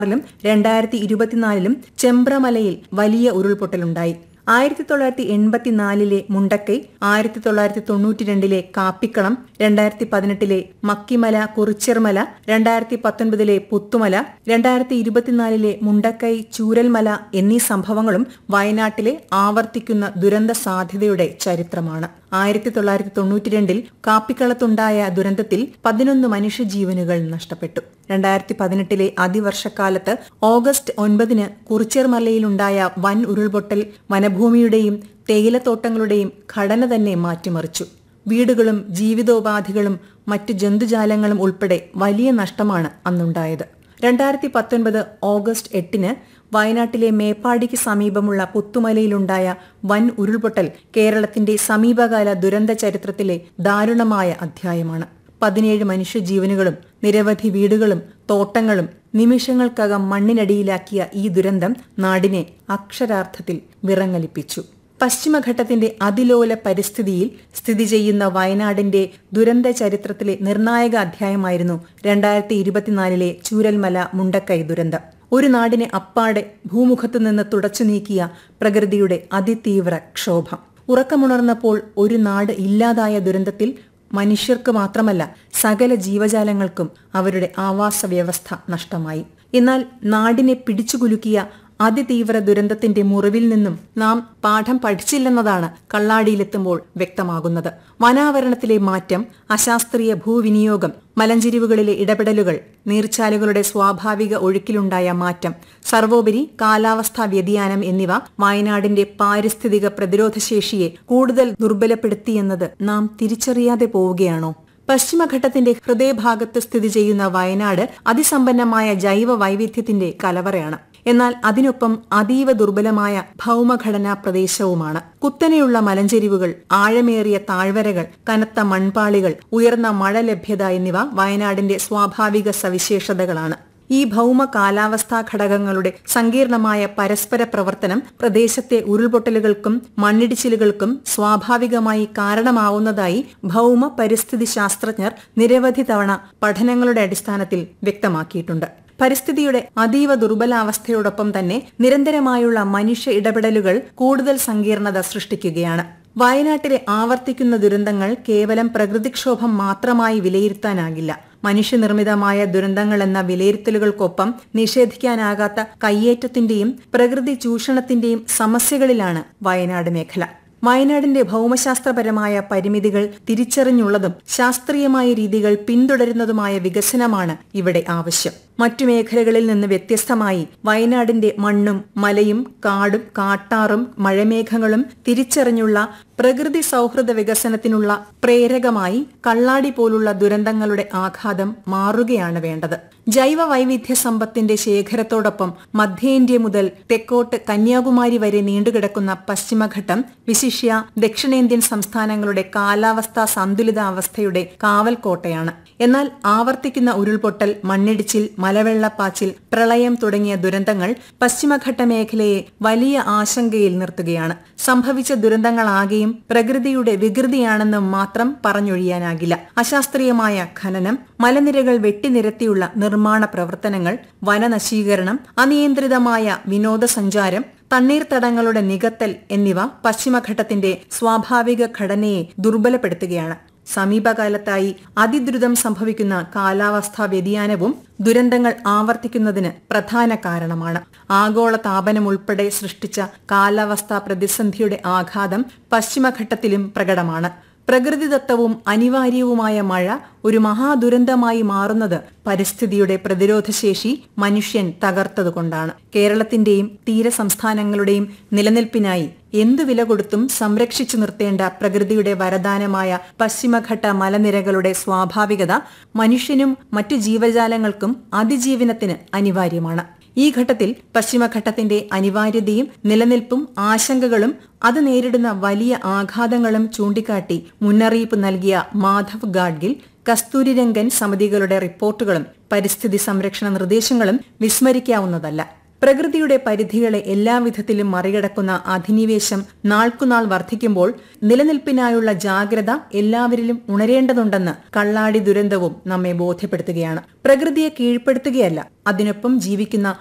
ിലും രണ്ടായിരത്തി ഇരുപത്തിനാലിലും ചെമ്പ്രമലയിൽ വലിയ ഉരുൾപൊട്ടലുണ്ടായി ആയിരത്തി തൊള്ളായിരത്തി എൺപത്തിനാലിലെ മുണ്ടക്കൈ ആയിരത്തി തൊള്ളായിരത്തി തൊണ്ണൂറ്റി രണ്ടിലെ കാപ്പിക്കളം രണ്ടായിരത്തി പതിനെട്ടിലെ മക്കിമല കുറിച്ചിർമല രണ്ടായിരത്തി പത്തൊൻപതിലെ പുത്തുമല രണ്ടായിരത്തി ഇരുപത്തിനാലിലെ മുണ്ടക്കൈ ചൂരൽമല എന്നീ സംഭവങ്ങളും വയനാട്ടിലെ ആവർത്തിക്കുന്ന ദുരന്ത സാധ്യതയുടെ ചരിത്രമാണ് ആയിരത്തി തൊള്ളായിരത്തി തൊണ്ണൂറ്റിരണ്ടിൽ കാപ്പിക്കളത്തുണ്ടായ ദുരന്തത്തിൽ പതിനൊന്ന് മനുഷ്യജീവനുകൾ നഷ്ടപ്പെട്ടു രണ്ടായിരത്തി പതിനെട്ടിലെ അതിവർഷക്കാലത്ത് ഓഗസ്റ്റ് ഒൻപതിന് കുറിച്ചേർമലയിലുണ്ടായ വൻ ഉരുൾപൊട്ടൽ വനഭൂമിയുടെയും തേയിലത്തോട്ടങ്ങളുടെയും ഘടന തന്നെ മാറ്റിമറിച്ചു വീടുകളും ജീവിതോപാധികളും മറ്റു ജന്തുജാലങ്ങളും ഉൾപ്പെടെ വലിയ നഷ്ടമാണ് അന്നുണ്ടായത് രണ്ടായിരത്തി പത്തൊൻപത് ഓഗസ്റ്റ് എട്ടിന് വയനാട്ടിലെ മേപ്പാടിക്ക് സമീപമുള്ള പുത്തുമലയിലുണ്ടായ വൻ ഉരുൾപൊട്ടൽ കേരളത്തിന്റെ സമീപകാല ദുരന്ത ചരിത്രത്തിലെ ദാരുണമായ അധ്യായമാണ് പതിനേഴ് മനുഷ്യജീവനുകളും നിരവധി വീടുകളും തോട്ടങ്ങളും നിമിഷങ്ങൾക്കകം മണ്ണിനടിയിലാക്കിയ ഈ ദുരന്തം നാടിനെ അക്ഷരാർത്ഥത്തിൽ വിറങ്ങലിപ്പിച്ചു പശ്ചിമഘട്ടത്തിന്റെ അതിലോല പരിസ്ഥിതിയിൽ സ്ഥിതി ചെയ്യുന്ന വയനാടിന്റെ ദുരന്ത ചരിത്രത്തിലെ നിർണായക അധ്യായമായിരുന്നു രണ്ടായിരത്തി ഇരുപത്തിനാലിലെ ചൂരൽമല മുണ്ടക്കൈ ദുരന്തം ഒരു നാടിനെ അപ്പാടെ ഭൂമുഖത്തു നിന്ന് തുടച്ചു നീക്കിയ പ്രകൃതിയുടെ അതിതീവ്ര ക്ഷോഭം ഉറക്കമുണർന്നപ്പോൾ ഒരു നാട് ഇല്ലാതായ ദുരന്തത്തിൽ മനുഷ്യർക്ക് മാത്രമല്ല സകല ജീവജാലങ്ങൾക്കും അവരുടെ ആവാസ വ്യവസ്ഥ നഷ്ടമായി എന്നാൽ നാടിനെ പിടിച്ചുകുലുക്കിയ അതിതീവ്ര ദുരന്തത്തിന്റെ മുറിവിൽ നിന്നും നാം പാഠം പഠിച്ചില്ലെന്നതാണ് കള്ളാടിയിലെത്തുമ്പോൾ വ്യക്തമാകുന്നത് വനാവരണത്തിലെ മാറ്റം അശാസ്ത്രീയ ഭൂവിനിയോഗം മലഞ്ചെരിവുകളിലെ ഇടപെടലുകൾ നീർച്ചാലുകളുടെ സ്വാഭാവിക ഒഴുക്കിലുണ്ടായ മാറ്റം സർവോപരി കാലാവസ്ഥാ വ്യതിയാനം എന്നിവ വയനാടിന്റെ പാരിസ്ഥിതിക പ്രതിരോധശേഷിയെ കൂടുതൽ ദുർബലപ്പെടുത്തിയെന്നത് നാം തിരിച്ചറിയാതെ പോവുകയാണോ പശ്ചിമഘട്ടത്തിന്റെ ഹൃദയഭാഗത്ത് സ്ഥിതി ചെയ്യുന്ന വയനാട് അതിസമ്പന്നമായ ജൈവ വൈവിധ്യത്തിന്റെ കലവറയാണ് എന്നാൽ അതിനൊപ്പം അതീവ ദുർബലമായ ഭൗമഘടനാ പ്രദേശവുമാണ് കുത്തനെയുള്ള മലഞ്ചെരിവുകൾ ആഴമേറിയ താഴ്വരകൾ കനത്ത മൺപാളികൾ ഉയർന്ന മഴ ലഭ്യത എന്നിവ വയനാടിന്റെ സ്വാഭാവിക സവിശേഷതകളാണ് ഈ ഭൗമ കാലാവസ്ഥാ ഘടകങ്ങളുടെ സങ്കീർണമായ പരസ്പര പ്രവർത്തനം പ്രദേശത്തെ ഉരുൾപൊട്ടലുകൾക്കും മണ്ണിടിച്ചിലുകൾക്കും സ്വാഭാവികമായി കാരണമാവുന്നതായി ഭൗമ പരിസ്ഥിതി ശാസ്ത്രജ്ഞർ നിരവധി തവണ പഠനങ്ങളുടെ അടിസ്ഥാനത്തിൽ വ്യക്തമാക്കിയിട്ടുണ്ട് പരിസ്ഥിതിയുടെ അതീവ ദുർബലാവസ്ഥയോടൊപ്പം തന്നെ നിരന്തരമായുള്ള മനുഷ്യ ഇടപെടലുകൾ കൂടുതൽ സങ്കീർണത സൃഷ്ടിക്കുകയാണ് വയനാട്ടിലെ ആവർത്തിക്കുന്ന ദുരന്തങ്ങൾ കേവലം പ്രകൃതിക്ഷോഭം മാത്രമായി വിലയിരുത്താനാകില്ല മനുഷ്യനിർമ്മിതമായ ദുരന്തങ്ങളെന്ന വിലയിരുത്തലുകൾക്കൊപ്പം നിഷേധിക്കാനാകാത്ത കയ്യേറ്റത്തിന്റെയും പ്രകൃതി ചൂഷണത്തിന്റെയും സമസ്യകളിലാണ് വയനാട് മേഖല വയനാടിന്റെ ഭൗമശാസ്ത്രപരമായ പരിമിതികൾ തിരിച്ചറിഞ്ഞുള്ളതും ശാസ്ത്രീയമായ രീതികൾ പിന്തുടരുന്നതുമായ വികസനമാണ് ഇവിടെ ആവശ്യം മറ്റു മേഖലകളിൽ നിന്ന് വ്യത്യസ്തമായി വയനാടിന്റെ മണ്ണും മലയും കാടും കാട്ടാറും മഴമേഘങ്ങളും തിരിച്ചറിഞ്ഞുള്ള പ്രകൃതി സൗഹൃദ വികസനത്തിനുള്ള പ്രേരകമായി കള്ളാടി പോലുള്ള ദുരന്തങ്ങളുടെ ആഘാതം മാറുകയാണ് വേണ്ടത് ജൈവ വൈവിധ്യ സമ്പത്തിന്റെ ശേഖരത്തോടൊപ്പം മധ്യേന്ത്യ മുതൽ തെക്കോട്ട് കന്യാകുമാരി വരെ നീണ്ടുകിടക്കുന്ന പശ്ചിമഘട്ടം വിശിഷ്യ ദക്ഷിണേന്ത്യൻ സംസ്ഥാനങ്ങളുടെ കാലാവസ്ഥാ സന്തുലിതാവസ്ഥയുടെ കാവൽക്കോട്ടയാണ് എന്നാൽ ആവർത്തിക്കുന്ന ഉരുൾപൊട്ടൽ മണ്ണിടിച്ചിൽ മലവെള്ളപ്പാച്ചിൽ പ്രളയം തുടങ്ങിയ ദുരന്തങ്ങൾ പശ്ചിമഘട്ട മേഖലയെ വലിയ ആശങ്കയിൽ നിർത്തുകയാണ് സംഭവിച്ച ദുരന്തങ്ങളാകെയും പ്രകൃതിയുടെ വികൃതിയാണെന്ന് മാത്രം പറഞ്ഞൊഴിയാനാകില്ല അശാസ്ത്രീയമായ ഖനനം മലനിരകൾ വെട്ടിനിരത്തിയുള്ള നിർമ്മാണ പ്രവർത്തനങ്ങൾ വനനശീകരണം അനിയന്ത്രിതമായ വിനോദസഞ്ചാരം തണ്ണീർത്തടങ്ങളുടെ നികത്തൽ എന്നിവ പശ്ചിമഘട്ടത്തിന്റെ സ്വാഭാവിക ഘടനയെ ദുർബലപ്പെടുത്തുകയാണ് സമീപകാലത്തായി അതിദ്രുതം സംഭവിക്കുന്ന കാലാവസ്ഥാ വ്യതിയാനവും ദുരന്തങ്ങൾ ആവർത്തിക്കുന്നതിന് പ്രധാന കാരണമാണ് ആഗോള താപനം ഉൾപ്പെടെ സൃഷ്ടിച്ച കാലാവസ്ഥാ പ്രതിസന്ധിയുടെ ആഘാതം പശ്ചിമഘട്ടത്തിലും പ്രകടമാണ് പ്രകൃതിദത്തവും അനിവാര്യവുമായ മഴ ഒരു മഹാദുരന്തമായി മാറുന്നത് പരിസ്ഥിതിയുടെ പ്രതിരോധശേഷി മനുഷ്യൻ തകർത്തതുകൊണ്ടാണ് കേരളത്തിന്റെയും തീരസംസ്ഥാനങ്ങളുടെയും നിലനിൽപ്പിനായി എന്തു വില കൊടുത്തും സംരക്ഷിച്ചു നിർത്തേണ്ട പ്രകൃതിയുടെ വരദാനമായ പശ്ചിമഘട്ട മലനിരകളുടെ സ്വാഭാവികത മനുഷ്യനും മറ്റു ജീവജാലങ്ങൾക്കും അതിജീവനത്തിന് അനിവാര്യമാണ് ഈ ഘട്ടത്തിൽ പശ്ചിമഘട്ടത്തിന്റെ അനിവാര്യതയും നിലനിൽപ്പും ആശങ്കകളും അത് നേരിടുന്ന വലിയ ആഘാതങ്ങളും ചൂണ്ടിക്കാട്ടി മുന്നറിയിപ്പ് നൽകിയ മാധവ് ഗാഡ്ഗിൽ കസ്തൂരിരംഗൻ സമിതികളുടെ റിപ്പോർട്ടുകളും പരിസ്ഥിതി സംരക്ഷണ നിർദ്ദേശങ്ങളും വിസ്മരിക്കാവുന്നതല്ല പ്രകൃതിയുടെ പരിധികളെ എല്ലാവിധത്തിലും മറികടക്കുന്ന അധിനിവേശം നാൾക്കുനാൾ വർദ്ധിക്കുമ്പോൾ നിലനിൽപ്പിനായുള്ള ജാഗ്രത എല്ലാവരിലും ഉണരേണ്ടതുണ്ടെന്ന് കള്ളാടി ദുരന്തവും നമ്മെ ബോധ്യപ്പെടുത്തുകയാണ് പ്രകൃതിയെ കീഴ്പ്പെടുത്തുകയല്ല അതിനൊപ്പം ജീവിക്കുന്ന